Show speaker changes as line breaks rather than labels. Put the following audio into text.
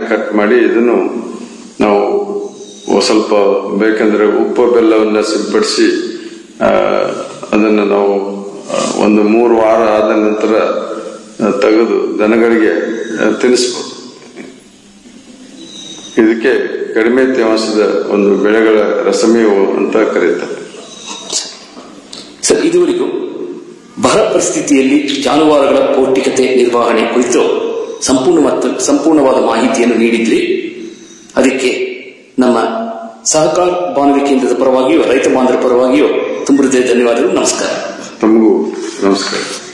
cut ಮಾಡಿ ಇದನ್ನು ನಾವು ಒ- ಸ್ವಲ್ಪ ಬೇಕಂದ್ರೆ ಉಪ್ಪು ಬೆಲ್ಲವನ್ನ ಸಿಂಪಡಿಸಿ ಆ, ಅದನ್ನು ನಾವು ಆ, ಒಂದು ಮೂರು ವಾರ ಆದ ನಂತರ ಆ, ತೆಗೆದು ದನಗಳಿಗೆ ಆ, ತಿನ್ನಿಸ್ಬೋದು ಇದಕ್ಕೆ ಕಡಿಮೆ ತೇವಾಂಶದ ಒಂದು ಬೆಳೆಗಳ ರಸಮೇವು ಅಂತ ಕರೀತಾರೆ
ಸರ್ ಇದುವರೆಗೂ ಬರ ಪರಿಸ್ಥಿತಿಯಲ್ಲಿ ಜಾನುವಾರುಗಳ ಪೌಷ್ಟಿಕತೆ ನಿರ್ವಹಣೆ ಕುರಿತು ಸಂಪೂರ್ಣ ಮತ್ತು ಸಂಪೂರ್ಣವಾದ ಮಾಹಿತಿಯನ್ನು ನೀಡಿದ್ರಿ ಅದಕ್ಕೆ ನಮ್ಮ ಸಹಕಾರ ಬಾನುಲಿ ಕೇಂದ್ರದ ಪರವಾಗಿಯೂ ರೈತ ಬಾಂಧವರ ಪರವಾಗಿಯೂ ತುಂಬ ಹೃದಯ ಧನ್ಯವಾದಗಳು ನಮಸ್ಕಾರ
ತಮಗೂ ನಮಸ್ಕಾರ